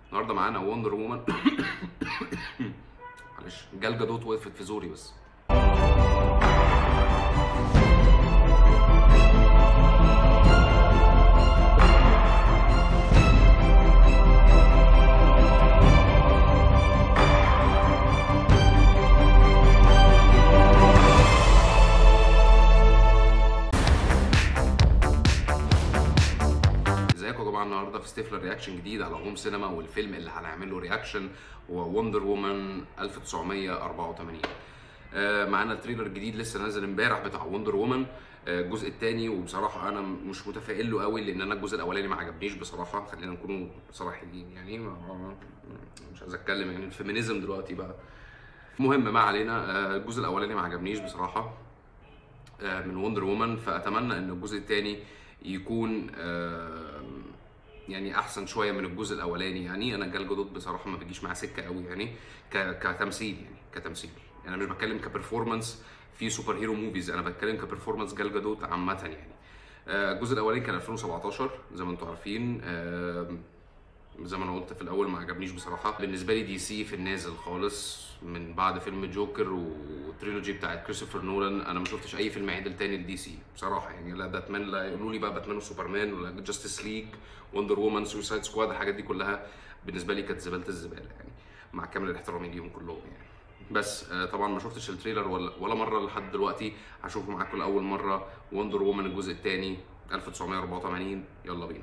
النهارده معانا وندر وومن معلش جال جادوت وقفت في زوري بس ازيكم يا جماعه النهارده في ستيفلر رياكشن جديد على هوم سينما والفيلم اللي هنعمل له رياكشن هو وندر وومن 1984 آه، معانا التريلر الجديد لسه نازل امبارح بتاع وندر وومن الجزء الثاني وبصراحه انا مش متفائل له قوي لان انا الجزء الاولاني ما عجبنيش بصراحه خلينا نكون صراحيين يعني ما- ما- مش عايز اتكلم يعني الفيمينيزم دلوقتي بقى المهم ما علينا آه، الجزء الاولاني ما عجبنيش بصراحه آه، من وندر وومن فاتمنى ان الجزء الثاني يكون آه، يعني احسن شويه من الجزء الاولاني يعني انا جال جدود بصراحه ما بيجيش معاه سكه قوي يعني ك- كتمثيل يعني كتمثيل يعني انا مش بتكلم كبرفورمانس في سوبر هيرو موفيز انا بتكلم كبرفورمانس جال جدود عامه يعني آه، الجزء الاولاني كان 2017 زي ما انتم عارفين آه، زي ما انا قلت في الاول ما عجبنيش بصراحه بالنسبه لي دي سي في النازل خالص من بعد فيلم جوكر والتريلوجي بتاعت كريستوفر نولان انا ما شفتش اي فيلم عدل تاني لدي سي بصراحه يعني لا باتمان لا يقولوا لي بقى باتمان وسوبرمان ولا جاستس ليج وندر وومن سوسايد سكواد الحاجات دي كلها بالنسبه لي كانت زباله الزباله يعني مع كامل الاحترام ليهم كلهم يعني بس آه، طبعا ما شفتش التريلر ولا ولا مره لحد دلوقتي هشوفه معاكم لاول مره وندر وومن الجزء الثاني 1984 يلا بينا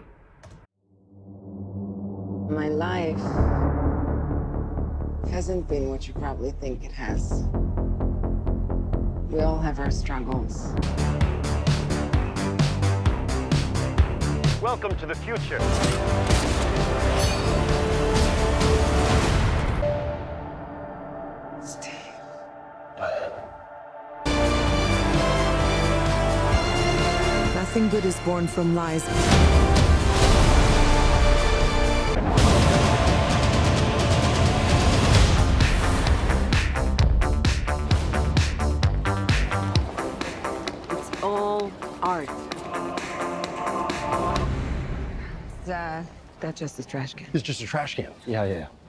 My life hasn't been what you probably think it has. We all have our struggles. Welcome to the future. Steve. Nothing good is born from lies. It's all art. Is, uh, that just a trash can? It's just a trash can. Yeah, yeah, yeah.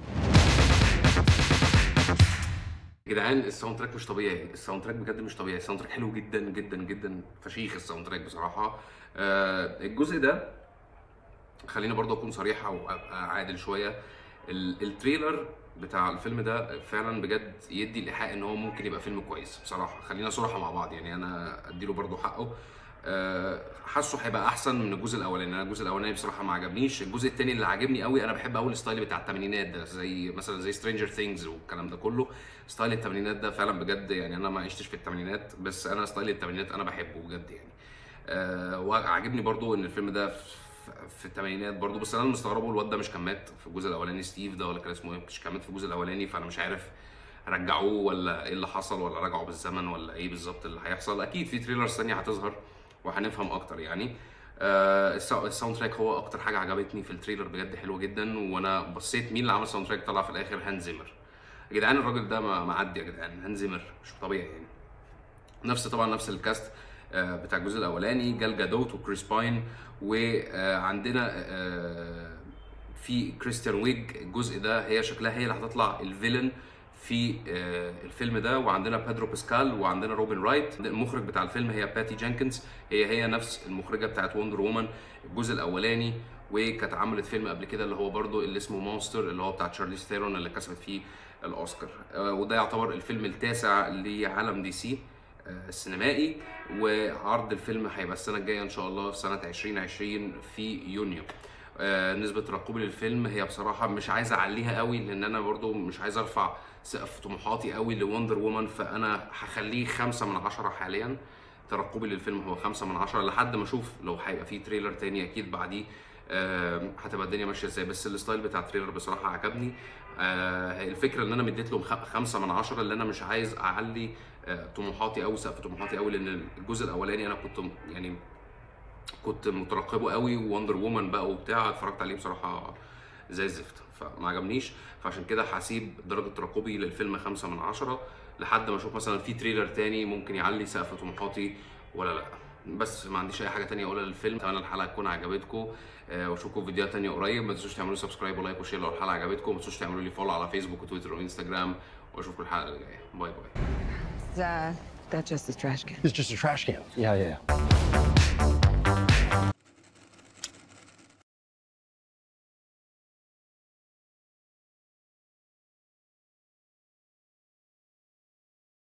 يا جدعان الساوند تراك مش طبيعي الساوند تراك بجد مش طبيعي الساوند تراك حلو جدا جدا جدا فشيخ الساوند تراك بصراحه آه الجزء ده خليني برضه اكون صريح او ابقى عادل شويه ال- التريلر بتاع الفيلم ده فعلا بجد يدي الايحاء ان هو ممكن يبقى فيلم كويس بصراحه خلينا صراحه مع بعض يعني انا اديله برضه حقه آه، حاسه هيبقى احسن من الجزء الاولاني انا الجزء الاولاني بصراحه ما عجبنيش الجزء الثاني اللي عاجبني قوي انا بحب قوي الستايل بتاع الثمانينات ده زي مثلا زي سترينجر ثينجز والكلام ده كله ستايل الثمانينات ده فعلا بجد يعني انا ما عشتش في الثمانينات بس انا ستايل الثمانينات انا بحبه بجد يعني آه وعجبني برضو ان الفيلم ده في في الثمانينات برضو بس انا اللي مستغربه الواد ده مش كان مات في الجزء الاولاني ستيف ده ولا كان اسمه ايه مش كان مات في الجزء الاولاني فانا مش عارف رجعوه ولا ايه اللي حصل ولا رجعوا بالزمن ولا ايه بالظبط اللي هيحصل اكيد في تريلرز ثانيه هتظهر وهنفهم اكتر يعني آه السا- الساوند تراك هو اكتر حاجه عجبتني في التريلر بجد حلوه جدا وانا بصيت مين اللي عمل ساوند تراك طلع في الاخر هانز زيمر يا جدعان الراجل ده ما- معدي يا جدعان هانز زيمر مش طبيعي يعني نفس طبعا نفس الكاست آه، بتاع الجزء الاولاني جال جادوت وكريس باين وعندنا آه، في كريستيان ويج الجزء ده هي شكلها هي اللي هتطلع الفيلن في آه، الفيلم ده وعندنا بيدرو باسكال وعندنا روبن رايت المخرج بتاع الفيلم هي باتي جينكنز هي هي نفس المخرجه بتاعت وندر وومن الجزء الاولاني وكانت عملت فيلم قبل كده اللي هو برضو اللي اسمه مونستر اللي هو بتاع تشارليز ثيرون اللي كسبت فيه الاوسكار آه، وده يعتبر الفيلم التاسع لعالم دي سي آه، السينمائي وعرض الفيلم هيبقى السنه الجايه ان شاء الله في سنه 2020 في يونيو آه، نسبة ترقبي للفيلم هي بصراحة مش عايز أعليها قوي لأن أنا برضو مش عايز أرفع سقف طموحاتي قوي لوندر وومن فأنا هخليه خمسة من عشرة حاليا ترقبي للفيلم هو خمسة من عشرة لحد ما أشوف لو هيبقى فيه تريلر تاني أكيد بعديه آه، هتبقى الدنيا ماشية ازاي بس الستايل بتاع التريلر بصراحة عجبني آه، الفكرة إن أنا مديت له خ- خمسة من عشرة اللي أنا مش عايز أعلي آه، طموحاتي أوي سقف طموحاتي أوي لأن الجزء الأولاني أنا كنت م- يعني كنت مترقبه قوي وندر وومن بقى وبتاع اتفرجت عليه بصراحه زي الزفت فما عجبنيش فعشان كده هسيب درجه ترقبي للفيلم خمسة من عشرة لحد ما اشوف مثلا في تريلر تاني ممكن يعلي سقف طموحاتي ولا لا بس ما عنديش اي حاجه تانية اقولها للفيلم اتمنى الحلقه تكون عجبتكم آه، واشوفكم في فيديوهات تانية قريب ما تنسوش تعملوا سبسكرايب ولايك وشير لو الحلقه عجبتكم ما تنسوش تعملوا لي فولو على فيسبوك وتويتر وانستجرام واشوفكم الحلقه اللي جايه باي باي Is uh, that just a trash can? It's just a trash can. Yeah, yeah.